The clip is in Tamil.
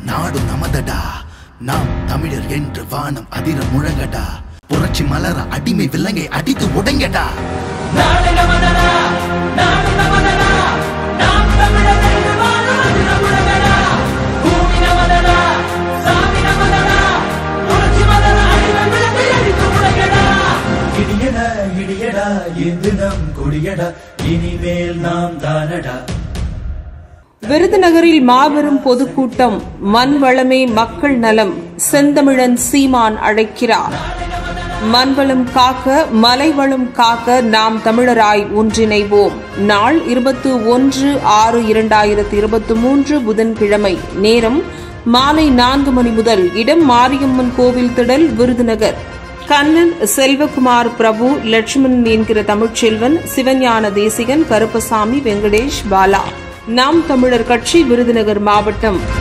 நாடு நமதடா நாம் தமிழர் என்று வானம் அதிர முழங்கடா புரட்சி மலர அடிமை விலங்கை அடித்து உடைங்கடா நாடு நமதடா நாடு நமதடா நாம் தமிழர் என்று வாழும் அதிர முழங்கடா பூமி நமதடா சாமி நமதடா புரட்சி மலர அடிமை விளக்கை அடித்து உடையடா இடியடா இடியடா இது நம் கொடியடா இனிமேல் நாம் தானடா விருதுநகரில் மாபெரும் பொதுக்கூட்டம் மண் வளமே மக்கள் நலம் செந்தமிழன் சீமான் அழைக்கிறார் மண்வளம் காக்க மலைவளம் காக்க நாம் தமிழராய் ஒன்றிணைவோம் நாள் இருபத்து ஒன்று ஆறு இரண்டாயிரத்து இருபத்தி மூன்று புதன்கிழமை நேரம் மாலை நான்கு மணி முதல் இடம் மாரியம்மன் கோவில் திடல் விருதுநகர் கண்ணன் செல்வகுமார் பிரபு லட்சுமணன் என்கிற தமிழ்ச்செல்வன் சிவஞான தேசிகன் கருப்பசாமி வெங்கடேஷ் பாலா நாம் தமிழர் கட்சி விருதுநகர் மாவட்டம்